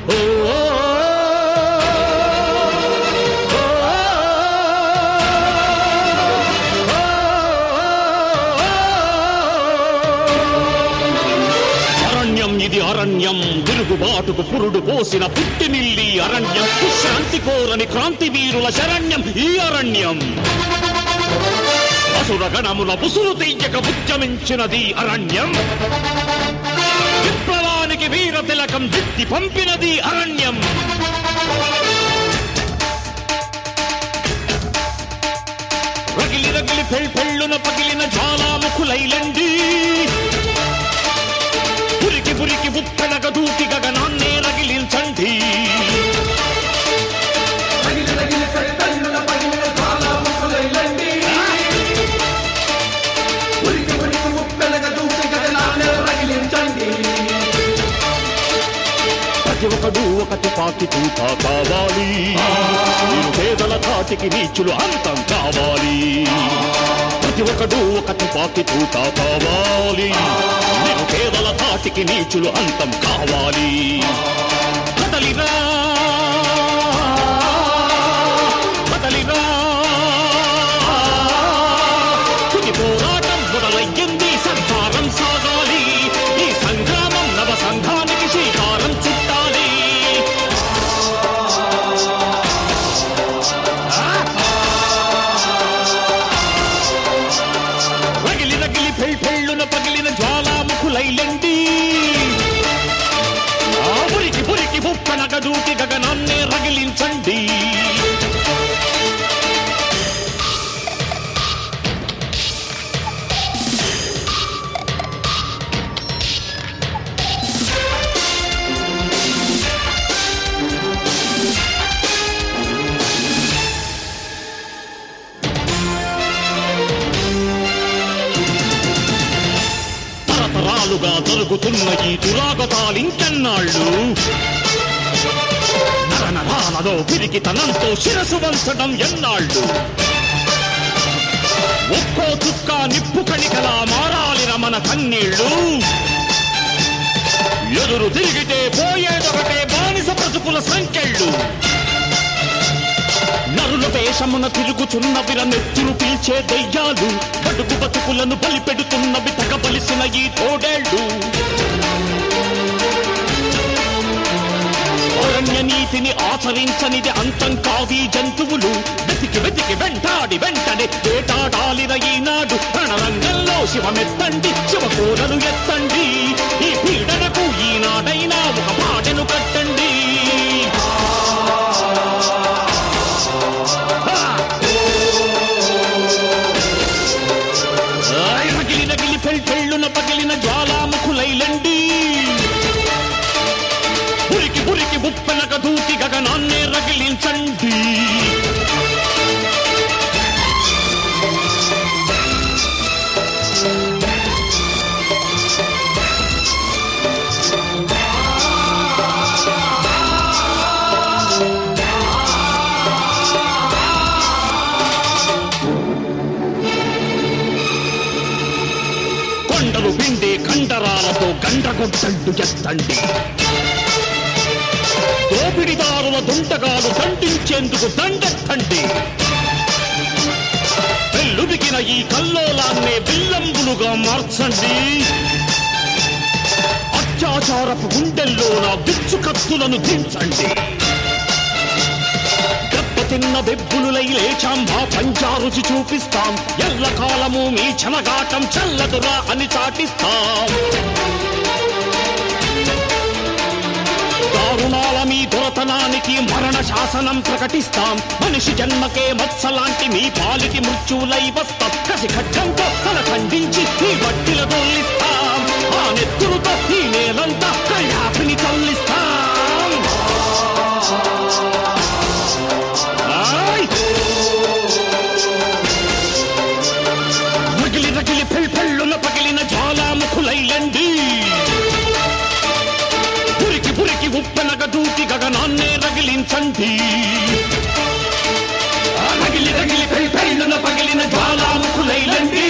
ఓ, ఓ, అరణ్యం ఇది అరణ్యం తిరుగుబాటుకు పురుడు పోసిన పుట్టినిల్లి అరణ్యం శాంతి కోరని క్రాంతి వీరుల శరణ్యం ఈ అరణ్యం అసుర గణముల పుసురు తెయ్యక ఉద్యమించినది అరణ్యం విప్లవానికి వీర తిలకం దిద్ది పంపినది అరణ్యం రగిలి రగిలి పెళ్ పెళ్ళున పగిలిన జ్వాలాముఖులైలండి పురికి పురికి ఉప్పెనక దూకి గగనాన్నే రగిలించండి రగిలి రగిలి పెళ్ళుల పగిలిన జ్వాలాముఖులైలండి. ఉరికి ఉరికి ఉప్పెనగ దూకి గగనాన్నే రగిలించండి. ప్రతి ఒక్కడు ఒక తుపాకి తూపా కావాలి మీరు పేదల తాటికి నీచులు అంతం కావాలి ప్రతి ఒక్కడు ఒక తుపాకి తూపా కావాలి మీరు పేదల తాటికి నీచులు అంతం కావాలి కదలిరా కదలిరా తుది పోరాటం మొదలయ్యింది సంహారం సాగాలి ఈ సంగ్రామం నవ సంఘానికి శ్రీకారం చుట్టాలి రగిలి రగిలి పెళ్ పెళ్ళున పగిలిన జ్వాలాముఖులైలండి ఆ పురికి పురికి ఉప్పనగ దూకి గగనాన్నే రగిలించండి తరతరాలుగా జరుగుతున్న ఈ దురాగతాలు ఇంకెన్నాళ్ళు నరనరాలలో పిరికితనంతో శిరసు వంచడం ఎన్నాళ్ళు ఒక్కో చుక్క నిప్పు కణికలా మారాలిన మన కన్నీళ్ళు ఎదురు తిరిగితే పోయేదొకటే బానిస బ్రతుకుల సంకెళ్ళు నరుల వేషమున తిరుగుచున్న విర నెత్తులు పీల్చే దయ్యాలు బడుగు బతుకులను బలిపెడుతున్నవి తగబలిసిన ఈ తోడేళ్ళు అరణ్య నీతిని ఆచరించనిది అంతం కావి జంతువులు వెతికి వెతికి వెంటాడి వెంటనే వేటాడాలిన ఈనాడు రణరంగంలో శివమెత్తండి శివకోరలు ఎత్తండి ఈ పీడనకు ఈనాడైనా ఒక పాటను కట్టండి ఆయ్ రగిలి రగిలి పెళ్ పెళ్ళున పగిలిన జ్వాలాముఖులైలండి ఉరికి ఉరికి ఉప్పెనక దూకి గగనాన్నే రగిలించండి కొండలు పిండే కండరాలతో గండ్రగొడ్డండు ఎత్తండి దోపిడిదారుల దుంటగాలు దండించేందుకు దండెత్తండి పెళ్ళుదిగిన ఈ కల్లోలాన్నే విల్లంబులుగా మార్చండి అత్యాచారపు గుండెల్లో నా బిచ్చు కత్తులను దించండి దెబ్బతిన్న బెబ్బులులై లేచాం మా పంచారుచి చూపిస్తాం ఎల్లకాలము మీ చెమగాటం చల్లదురా అని చాటిస్తాం దారుణాల మీ దొరతనానికి మరణ శాసనం ప్రకటిస్తాం మనిషి జన్మకే మత్సలాంటి మీ పాలిటి మృత్యువులై వస్తాం కసి ఖడ్గంతో తల ఖండించి ఈ వడ్డిల దొల్లిస్తాం ఆ నెత్తులతో ఈ నేలంతా కళ్ళాపిని చల్లిస్తాం ఆయ్! రగిలి రగిలి పెళ్ పెళ్ళున పగిలిన జ్వాలాముఖులైలండి పురికి పురికి ఉప్పెనగ దూకి గగనాన్నే రగిలించండి ఆ రగిలి రగిలి పెళ్ పెళ్ళున పగిలిన జ్వాలాముఖులైలండి